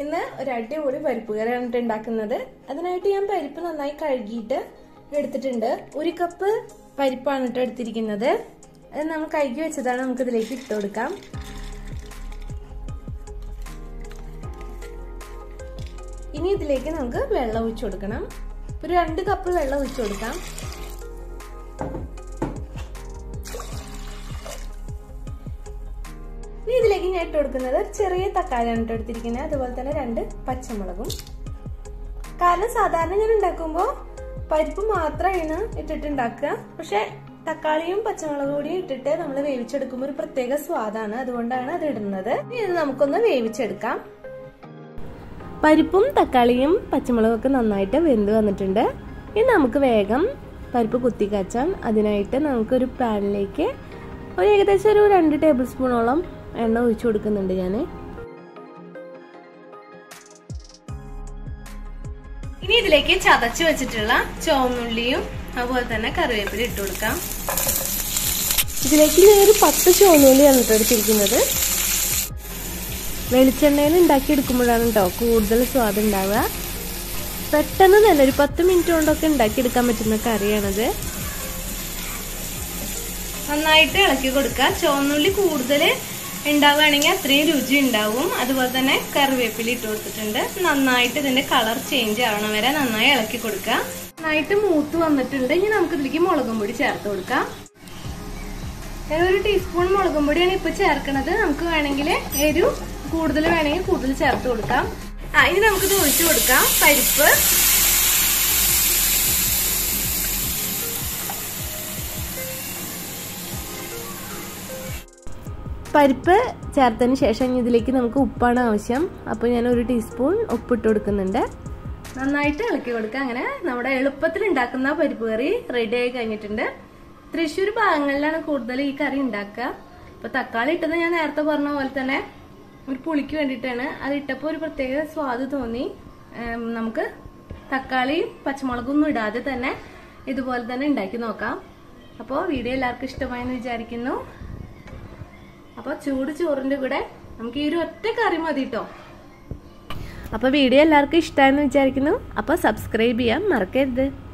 ഇന്ന് ഒരു അടിപൊളി പരിപ്പ് കറിയാണ് ട്ടോ ഉണ്ടാക്കുന്നത് അതിനായിട്ട് ഞാൻ പരിപ്പ് നന്നായി കഴുകിയിട്ട് എടുത്തിട്ടുണ്ട് ഒരു കപ്പ് പരിപ്പാണ് കേട്ടോ എടുത്തിരിക്കുന്നത് അത് നമ്മൾ കഴുകി വെച്ചതാണ് നമുക്ക് ഇതിലേക്ക് ഇട്ട് കൊടുക്കാം ഇനി ഇതിലേക്ക് നമുക്ക് വെള്ളം ഒഴിച്ചു കൊടുക്കണം ഒരു രണ്ട് കപ്പ് വെള്ളം ഒഴിച്ചു കൊടുക്കാം ഇനി ഇതിലേക്ക് ഞാൻ ഇട്ട് കൊടുക്കുന്നത് ചെറിയ തക്കാളിയാണ് ഇട്ട് എടുത്തിരിക്കുന്നത് അതുപോലെ തന്നെ രണ്ട് പച്ചമുളകും കാരണം സാധാരണ ഞാൻ ഉണ്ടാക്കുമ്പോൾ പരിപ്പ് മാത്രമാണ് ഇട്ടിട്ട് ഉണ്ടാക്കുക പക്ഷെ തക്കാളിയും പച്ചമുളകും കൂടി ഇട്ടിട്ട് നമ്മൾ വേവിച്ചെടുക്കുമ്പോൾ ഒരു പ്രത്യേക സ്വാദാണ് അതുകൊണ്ടാണ് അത് ഇടുന്നത് ഇനി ഇത് നമുക്കൊന്ന് വേവിച്ചെടുക്കാം പരിപ്പും തക്കാളിയും പച്ചമുളകും ഒക്കെ നന്നായിട്ട് വെന്ത് വന്നിട്ടുണ്ട് ഇനി നമുക്ക് വേഗം പരിപ്പ് കുത്തി കാച്ചാം അതിനായിട്ട് നമുക്കൊരു പാനിലേക്ക് ഒരു ഏകദേശം ഒരു രണ്ട് ടേബിൾ സ്പൂണോളം എണ്ണ ഒഴിച്ചു കൊടുക്കുന്നുണ്ട് ഞാൻ ഇനി ഇതിലേക്ക് ചതച്ച് വെച്ചിട്ടുള്ള ചുവന്നുള്ളിയും അതുപോലെ തന്നെ കറിവേപ്പില ഇട്ട് കൊടുക്കാം ഇതിലേക്ക് ഞാൻ ഒരു പത്ത് ചുവന്നുള്ളിയാണ് ഇട്ട് എടുത്തിരിക്കുന്നത് വെളിച്ചെണ്ണയിൽ ഉണ്ടാക്കി എടുക്കുമ്പോഴാണ് കേട്ടോ കൂടുതൽ സ്വാദ് ഉണ്ടാവുക പെട്ടെന്ന് തന്നെ ഒരു പത്ത് മിനിറ്റ് കൊണ്ടൊക്കെ ഉണ്ടാക്കിയെടുക്കാൻ പറ്റുന്ന കറിയാണത് നന്നായിട്ട് ഇളക്കി കൊടുക്കുക ചുവന്നുള്ളി കൂടുതൽ ഉണ്ടാവുകയാണെങ്കിൽ അത്രയും രുചി ഉണ്ടാവും അതുപോലെ തന്നെ കറിവേപ്പില ഇട്ട് കൊടുത്തിട്ടുണ്ട് നന്നായിട്ട് ഇതിന്റെ കളർ ചേഞ്ച് ആവണ വരെ നന്നായി ഇളക്കി കൊടുക്കുക നന്നായിട്ട് മൂത്ത് വന്നിട്ടുണ്ട് ഇനി നമുക്ക് ഇതിലേക്ക് മുളകും പൊടി ചേർത്ത് കൊടുക്കാം ഒരു ടീസ്പൂൺ മുളകും പൊടിയാണ് ഇപ്പൊ ചേർക്കണത് നമുക്ക് വേണമെങ്കിൽ എരിവ് കൂടുതൽ വേണമെങ്കിൽ കൂടുതൽ ചേർത്ത് കൊടുക്കാം ആ ഇനി നമുക്ക് ഇത് ഒഴിച്ചു കൊടുക്കാം പരിപ്പ് പരിപ്പ് ചേർത്തതിന് ശേഷം ഇതിലേക്ക് നമുക്ക് ഉപ്പാണ് ആവശ്യം അപ്പോൾ ഞാൻ ഒരു ടീസ്പൂൺ ഉപ്പിട്ട് കൊടുക്കുന്നുണ്ട് നന്നായിട്ട് ഇളക്കി കൊടുക്കുക അങ്ങനെ നമ്മുടെ എളുപ്പത്തിൽ ഉണ്ടാക്കുന്ന പരിപ്പ് കറി റെഡി ആയി കഴിഞ്ഞിട്ടുണ്ട് തൃശ്ശൂർ ഭാഗങ്ങളിലാണ് കൂടുതൽ ഈ കറി ഉണ്ടാക്കുക ഇപ്പൊ തക്കാളി ഇട്ടത് ഞാൻ നേരത്തെ പറഞ്ഞ പോലെ തന്നെ ഒരു പുളിക്ക് വേണ്ടിയിട്ടാണ് അത് ഇട്ടപ്പോൾ ഒരു പ്രത്യേക സ്വാദ് തോന്നി നമുക്ക് തക്കാളിയും പച്ചമുളകും ഒന്നും ഇടാതെ തന്നെ ഇതുപോലെ തന്നെ ഉണ്ടാക്കി നോക്കാം അപ്പോൾ വീഡിയോ എല്ലാവർക്കും ഇഷ്ടമായെന്ന് വിചാരിക്കുന്നു അപ്പോൾ ചൂട് ചോറിൻ്റെ കൂടെ നമുക്ക് ഈ ഒരു ഒറ്റ കറി മതി കേട്ടോ അപ്പോൾ വീഡിയോ എല്ലാവർക്കും ഇഷ്ടമായെന്ന് വിചാരിക്കുന്നു അപ്പോൾ സബ്സ്ക്രൈബ് ചെയ്യാൻ മറക്കരുത്